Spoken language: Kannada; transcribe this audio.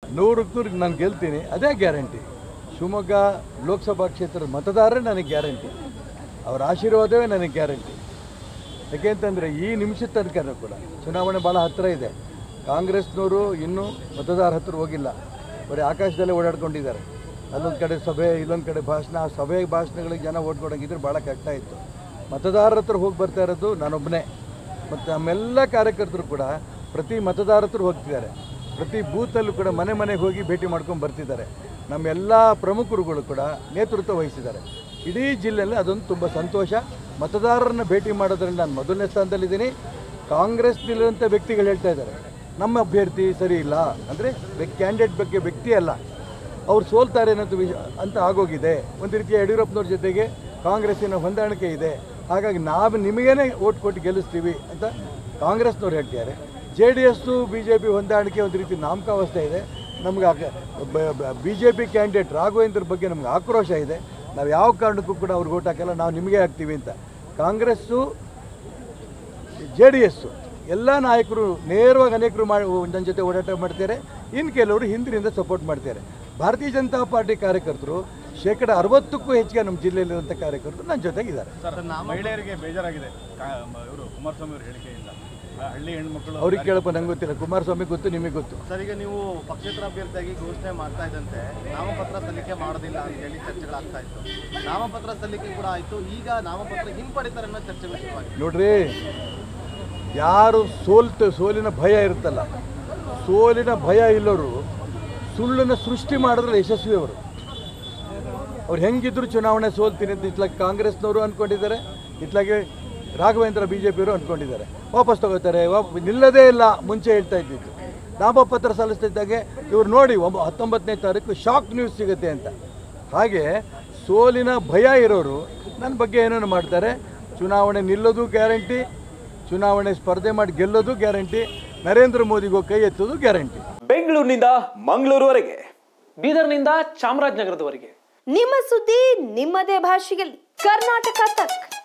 ನೂರಕ್ಕೆ ನೂರಿಗೆ ನಾನು ಗೆಲ್ತೀನಿ ಅದೇ ಗ್ಯಾರಂಟಿ ಶಿವಮೊಗ್ಗ ಲೋಕಸಭಾ ಕ್ಷೇತ್ರದ ಮತದಾರರೇ ನನಗೆ ಗ್ಯಾರಂಟಿ ಅವರ ಆಶೀರ್ವಾದವೇ ನನಗೆ ಗ್ಯಾರಂಟಿ ಯಾಕೆಂತಂದರೆ ಈ ನಿಮಿಷದ ತನಕ ಕೂಡ ಚುನಾವಣೆ ಭಾಳ ಹತ್ತಿರ ಇದೆ ಕಾಂಗ್ರೆಸ್ನವರು ಇನ್ನೂ ಮತದಾರ ಹತ್ರ ಹೋಗಿಲ್ಲ ಬರೀ ಆಕಾಶದಲ್ಲೇ ಓಡಾಡ್ಕೊಂಡಿದ್ದಾರೆ ಅಲ್ಲೊಂದು ಕಡೆ ಸಭೆ ಇಲ್ಲೊಂದು ಕಡೆ ಭಾಷಣ ಆ ಸಭೆ ಭಾಷಣಗಳಿಗೆ ಜನ ಓಟ್ ಕೊಡೋಂಗಿದ್ರೆ ಭಾಳ ಕಷ್ಟ ಇತ್ತು ಮತದಾರರ ಹತ್ರ ಹೋಗಿ ಬರ್ತಾ ಇರೋದು ನಾನೊಬ್ಬನೇ ಮತ್ತು ನಮ್ಮೆಲ್ಲ ಕಾರ್ಯಕರ್ತರು ಕೂಡ ಪ್ರತಿ ಮತದಾರ ಹತ್ರ ಹೋಗ್ತಿದ್ದಾರೆ ಪ್ರತಿ ಬೂತಲ್ಲೂ ಕೂಡ ಮನೆ ಮನೆಗೆ ಹೋಗಿ ಭೇಟಿ ಮಾಡ್ಕೊಂಡು ಬರ್ತಿದ್ದಾರೆ ನಮ್ಮೆಲ್ಲ ಪ್ರಮುಖರುಗಳು ಕೂಡ ನೇತೃತ್ವ ವಹಿಸಿದ್ದಾರೆ ಇಡೀ ಜಿಲ್ಲೆಯಲ್ಲಿ ಅದೊಂದು ತುಂಬ ಸಂತೋಷ ಮತದಾರರನ್ನ ಭೇಟಿ ಮಾಡೋದ್ರಲ್ಲಿ ನಾನು ಮೊದಲನೇ ಸ್ಥಾನದಲ್ಲಿದ್ದೀನಿ ಕಾಂಗ್ರೆಸ್ನಲ್ಲಿರುವಂಥ ವ್ಯಕ್ತಿಗಳು ಹೇಳ್ತಾ ಇದ್ದಾರೆ ನಮ್ಮ ಅಭ್ಯರ್ಥಿ ಸರಿ ಇಲ್ಲ ಅಂದರೆ ಕ್ಯಾಂಡಿಡೇಟ್ ಬಗ್ಗೆ ವ್ಯಕ್ತಿ ಅಲ್ಲ ಅವ್ರು ಸೋಲ್ತಾರೆ ಅನ್ನೋದು ವಿಷ ಅಂತ ಆಗೋಗಿದೆ ಒಂದು ರೀತಿಯ ಯಡಿಯೂರಪ್ಪನವ್ರ ಜೊತೆಗೆ ಕಾಂಗ್ರೆಸ್ಸಿನ ಹೊಂದಾಣಿಕೆ ಇದೆ ಹಾಗಾಗಿ ನಾವು ನಿಮಗೇನೆ ಓಟ್ ಕೊಟ್ಟು ಗೆಲ್ಲಿಸ್ತೀವಿ ಅಂತ ಕಾಂಗ್ರೆಸ್ನವ್ರು ಹೇಳ್ತಿದ್ದಾರೆ J D S B J P ಹೊಂದಾಣಿಕೆ ಒಂದು ರೀತಿ ನಾಮಕಾವಸ್ಥೆ ಇದೆ ನಮ್ಗೆ B J P candidate Raghavendra ಬಗ್ಗೆ ನಮ್ಗೆ ಆಕ್ರೋಶ ಇದೆ ನಾವು ಯಾವ ಕಾರಣಕ್ಕೂ ಕೂಡ ಅವ್ರಿಗೆ ಓಟ್ ಹಾಕಲ್ಲ ನಾವು ನಿಮಗೆ ಹಾಕ್ತೀವಿ ಅಂತ ಕಾಂಗ್ರೆಸ್ಸು ಜೆ ಡಿ ಎಸ್ಸು ಎಲ್ಲ ನಾಯಕರು ನೇರವಾಗಿ ಅನೇಕರು ಮಾಡಿ ನನ್ನ ಜೊತೆ ಓಡಾಟ ಮಾಡ್ತಾರೆ ಇನ್ನು ಕೆಲವರು ಹಿಂದಿನಿಂದ ಸಪೋರ್ಟ್ ಮಾಡ್ತಾರೆ ಭಾರತೀಯ ಜನತಾ ಪಾರ್ಟಿ ಕಾರ್ಯಕರ್ತರು ಶೇಕಡ ಅರವತ್ತಕ್ಕೂ ಹೆಚ್ಚಿಗೆ ನಮ್ಮ ಜಿಲ್ಲೆಯಲ್ಲಿರುವಂಥ ಕಾರ್ಯಕರ್ತರು ನನ್ನ ಜೊತೆಗಿದ್ದಾರೆ ಸರ್ ಮಹಿಳೆಯರಿಗೆ ಬೇಜಾರಾಗಿದೆ ಇವರು ಕುಮಾರಸ್ವಾಮಿ ಅವರ ಹೇಳಿಕೆಯಿಂದ ಆ, ಹಳ್ಳಿ ಹೆಣ್ಮಕ್ಳು ಅವ್ರಿಗೆ ಕೇಳಪ್ಪ ನಂಗೆ ಗೊತ್ತಿಲ್ಲ ಕುಮಾರಸ್ವಾಮಿ ಗೊತ್ತು ನಿಮಗೆ ಗೊತ್ತು ಸರ್ ಈಗ ನೀವು ಪಕ್ಷೇತರ ಅಭ್ಯರ್ಥಿಯಾಗಿ ಘೋಷಣೆ ಮಾಡ್ತಾ ಇದ್ದಂತೆ ನಾಮಪತ್ರ ಸಲ್ಲಿಕೆ ಮಾಡೋದಿಲ್ಲ ಅಂತ ಹೇಳಿ ಚರ್ಚೆಗಳಾಗ್ತಾ ಇತ್ತು ನಾಮಪತ್ರ ಸಲ್ಲಿಕೆ ಕೂಡ ಆಯ್ತು ಈಗ ನಾಮಪತ್ರ ಹಿಂಪಡಿತಾರೆ ಅನ್ನೋ ಚರ್ಚೆಗಳು ಶುರುವಾಗಿದೆ ನೋಡ್ರಿ ಯಾರು ಸೋಲ್ತ ಸೋಲಿನ ಭಯ ಇರುತ್ತಲ್ಲ ಸೋಲಿನ ಭಯ ಇಲ್ಲವರು ಸುಳ್ಳನ್ನು ಸೃಷ್ಟಿ ಮಾಡಿದ್ರೆ ಯಶಸ್ವಿ ಅವರು ಅವ್ರು ಹೆಂಗಿದ್ರು ಚುನಾವಣೆ ಸೋಲ್ತೀನಿ ಅಂತ ಇತ್ಲಾಗೆ ಕಾಂಗ್ರೆಸ್ನವರು ಅಂದ್ಕೊಂಡಿದ್ದಾರೆ ಇತ್ಲಾಗೆ ರಾಘವೇಂದ್ರ ಬಿ ಜೆ ಪಿಯವರು ಅಂದ್ಕೊಂಡಿದ್ದಾರೆ ವಾಪಸ್ ತಗೋತಾರೆ ವಾಪ್ ನಿಲ್ಲದೇ ಇಲ್ಲ ಮುಂಚೆ ಹೇಳ್ತಾ ಇದ್ದಿದ್ದು ನಾಮಪತ್ರ ಸಲ್ಲಿಸ್ತಿದ್ದಾಗೆ ಇವ್ರು ನೋಡಿ ಒಬ್ಬ ಹತ್ತೊಂಬತ್ತನೇ ತಾರೀಕು ಶಾಕ್ ನ್ಯೂಸ್ ಸಿಗುತ್ತೆ ಅಂತ ಹಾಗೆ ಸೋಲಿನ ಭಯ ಇರೋರು ನನ್ನ ಬಗ್ಗೆ ಏನೇನು ಮಾಡ್ತಾರೆ ಚುನಾವಣೆ ನಿಲ್ಲೋದು ಗ್ಯಾರಂಟಿ ಚುನಾವಣೆ ಸ್ಪರ್ಧೆ ಮಾಡಿ ಗೆಲ್ಲೋದು ಗ್ಯಾರಂಟಿ ನರೇಂದ್ರ ಮೋದಿಗೂ ಕೈ ಎತ್ತೋದು ಗ್ಯಾರಂಟಿ ಬೆಂಗಳೂರಿನಿಂದ ಮಂಗಳೂರುವರೆಗೆ ಬೀದರ್ನಿಂದ ಚಾಮರಾಜನಗರದವರೆಗೆ ನಿಮ್ಮ ಸುದ್ದಿ ನಿಮ್ಮದೇ ಭಾಷೆಯಲ್ಲಿ ಕರ್ನಾಟಕ ತಕ್